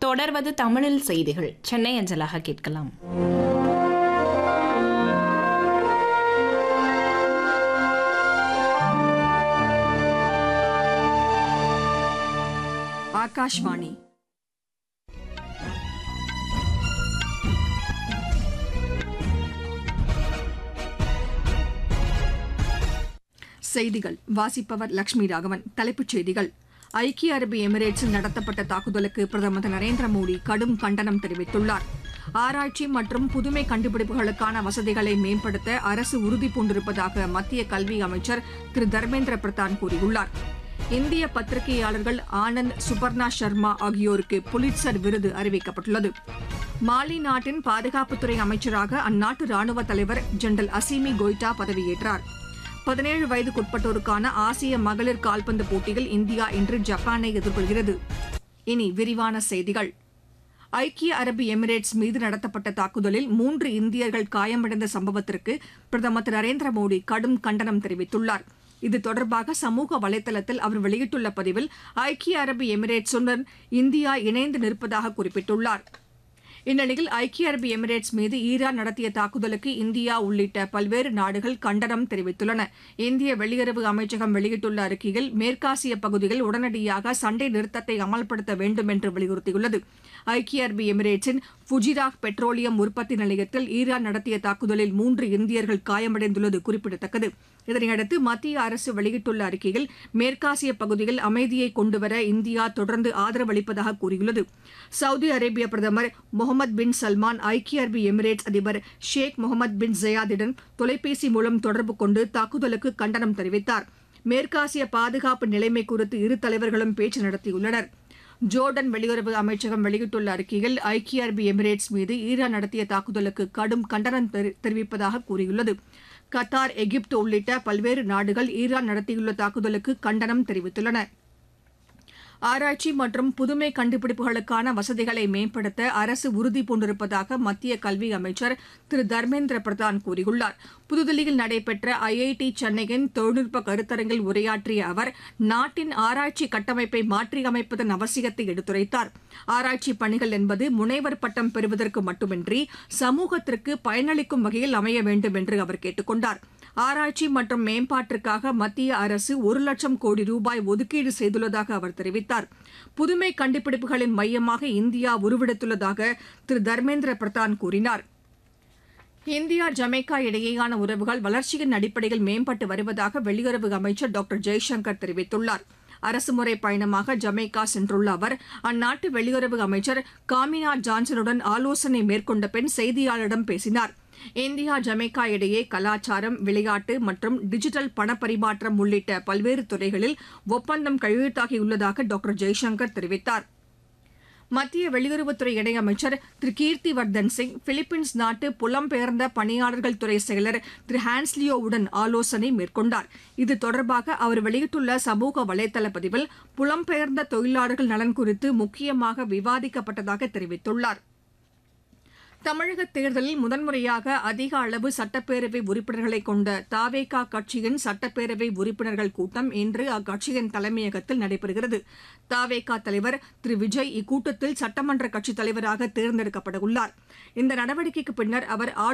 தொடர்வது தமிழில் செய்திகள் சென்னை அஞ்சலாக கேட்கலாம் ஆகாஷ்வாணி செய்திகள் வாசிப்பவர் லட்சுமி ராகவன் தலைப்புச் செய்திகள் ஐக்கிய அரபு எமிரேட்ஸில் நடத்தப்பட்ட தாக்குதலுக்கு பிரதமர் திரு நரேந்திர மோடி கடும் கண்டனம் தெரிவித்துள்ளார் ஆராய்ச்சி மற்றும் புதுமை கண்டுபிடிப்புகளுக்கான வசதிகளை மேம்படுத்த அரசு உறுதி பூண்டிருப்பதாக மத்திய கல்வி அமைச்சர் திரு தர்மேந்திர பிரதான் கூறியுள்ளார் இந்திய பத்திரிகையாளர்கள் ஆனந்த் சுபர்ணா சர்மா ஆகியோருக்கு புலிட்சர் விருது அறிவிக்கப்பட்டுள்ளது மாலி நாட்டின் பாதுகாப்புத்துறை அமைச்சராக அந்நாட்டு ராணுவ தலைவர் ஜெனரல் அசிமி கோய்டா பதவியேற்றார் பதினேழு வயதுக்குட்பட்டோருக்கான ஆசிய மகளிர் கால்பந்து போட்டியில் இந்தியா இன்று ஜப்பானை எதிர்கொள்கிறது இனி விரிவான செய்திகள் ஐக்கிய அரபு எமிரேட்ஸ் மீது நடத்தப்பட்ட தாக்குதலில் மூன்று இந்தியர்கள் காயமடைந்த சம்பவத்திற்கு பிரதமர் திரு நரேந்திர மோடி கடும் கண்டனம் தெரிவித்துள்ளார் இது தொடர்பாக சமூக வலைதளத்தில் அவர் வெளியிட்டுள்ள பதிவில் ஐக்கிய அரபு எமிரேட்ஸுடன் இந்தியா இணைந்து நிற்பதாக குறிப்பிட்டுள்ளார் இந்நிலையில் ஐக்கிய அரபு எமிரேட்ஸ் மீது ஈரான் நடத்திய தாக்குதலுக்கு இந்தியா உள்ளிட்ட பல்வேறு நாடுகள் கண்டனம் தெரிவித்துள்ளன இந்திய வெளியுறவு அமைச்சகம் வெளியிட்டுள்ள அறிக்கையில் மேற்காசிய பகுதியில் உடனடியாக சண்டை நிறுத்தத்தை அமல்படுத்த வேண்டும் என்று வலியுறுத்தியுள்ளது ஐக்கிய அரபு எமிரேட்ஸின் ஃபுஜிராக் பெட்ரோலியம் உற்பத்தி நிலையத்தில் ஈரான் நடத்திய தாக்குதலில் மூன்று இந்தியர்கள் காயமடைந்துள்ளது குறிப்பிடத்தக்கது இதனையடுத்து மத்திய அரசு வெளியிட்டுள்ள அறிக்கையில் மேற்காசிய பகுதியில் அமைதியை கொண்டுவர இந்தியா தொடர்ந்து ஆதரவு அளிப்பதாக கூறியுள்ளது சவுதி அரேபிய பிரதமர் முகமது பின் சல்மான் ஐக்கிய அரபு எமிரேட்ஸ் அதிபர் ஷேக் முகமது பின் ஜயாதுடன் தொலைபேசி மூலம் தொடர்பு கொண்டு தாக்குதலுக்கு கண்டனம் தெரிவித்தார் மேற்காசிய பாதுகாப்பு நிலைமை குறித்து இரு தலைவர்களும் பேச்சு நடத்தியுள்ளனர் ஜோர்டன் வெளியுறவு அமைச்சகம் வெளியிட்டுள்ள அறிக்கையில் ஐக்கிய அரபு எமிரேட்ஸ் மீது ஈரான் நடத்திய தாக்குதலுக்கு கடும் கண்டனம் தெரி- தெரிவிப்பதாக கூறியுள்ளது கத்தார் எகிப்து உள்ளிட்ட பல்வேறு நாடுகள் ஈரான் நடத்தியுள்ள தாக்குதலுக்கு கண்டனம் தெரிவித்துள்ளன ஆராய்ச்சி மற்றும் புதுமை கண்டுபிடிப்புகளுக்கான வசதிகளை மேம்படுத்த அரசு உறுதி பூண்டிருப்பதாக மத்திய கல்வி அமைச்சர் திரு தர்மேந்திர பிரதான் கூறியுள்ளார் புதுதில்லியில் நடைபெற்ற ஐஐடி சென்னையின் தொழில்நுட்ப கருத்தரங்கில் உரையாற்றிய அவர் நாட்டின் ஆராய்ச்சி கட்டமைப்பை மாற்றியமைப்பதன் அவசியத்தை எடுத்துரைத்தார் ஆராய்ச்சி பணிகள் என்பது முனைவர் பட்டம் பெறுவதற்கு மட்டுமின்றி சமூகத்திற்கு பயனளிக்கும் வகையில் அமைய வேண்டும் என்று அவர் கேட்டுக் கொண்டார் ஆராய்ச்சி மற்றும் மேம்பாட்டிற்காக மத்திய அரசு ஒரு லட்சம் கோடி ரூபாய் ஒதுக்கீடு செய்துள்ளதாக அவர் தெரிவித்தார் புதுமை கண்டுபிடிப்புகளின் மையமாக இந்தியா உருவெடுத்துள்ளதாக திரு தர்மேந்திர பிரதான் கூறினார் இந்தியா ஜமைக்கா இடையேயான உறவுகள் வளர்ச்சியின் அடிப்படையில் மேம்பட்டு வருவதாக வெளியுறவு அமைச்சர் டாக்டர் ஜெய்சங்கர் தெரிவித்துள்ளார் அரசுமுறை பயணமாக ஜமைக்கா சென்றுள்ள அவர் அந்நாட்டு வெளியுறவு அமைச்சர் காமினா ஜான்சனுடன் ஆலோசனை மேற்கொண்ட பின் செய்தியாளரிடம் பேசினார் இந்தியா ஜமைக்கா இடையே கலாச்சாரம் விளையாட்டு மற்றும் டிஜிட்டல் பணப்பரிமாற்றம் உள்ளிட்ட பல்வேறு துறைகளில் ஒப்பந்தம் கையெழுத்தாகியுள்ளதாக டாக்டர் ஜெய்சங்கர் தெரிவித்தார் மத்திய வெளியுறவுத்துறை இணையமைச்சர் திரு கீர்த்தி வர்தன் சிங் பிலிப்பீன்ஸ் நாட்டு புலம்பெயர்ந்த பணியாளர்கள் துறை செயலர் திரு ஹான்ஸ்லியோவுடன் ஆலோசனை மேற்கொண்டார் இது தொடர்பாக அவர் வெளியிட்டுள்ள சமூக வலைதள பதிவில் புலம்பெயர்ந்த தொழிலாளர்கள் நலன் குறித்து முக்கியமாக விவாதிக்கப்பட்டதாக தெரிவித்துள்ளார் தமிழக தேர்தலில் முதன்முறையாக அதிக அளவு சட்டப்பேரவை உறுப்பினர்களை கொண்ட தாவேகா கட்சியின் சட்டப்பேரவை உறுப்பினர்கள் கூட்டம் இன்று அக்கட்சியின் தலைமையகத்தில் நடைபெறுகிறது தாவேகா தலைவர் திரு விஜய் இக்கூட்டத்தில் சட்டமன்ற கட்சித் தலைவராக தேர்ந்தெடுக்கப்பட உள்ளார் இந்த நடவடிக்கைக்கு பின்னர் அவர் ஆளும்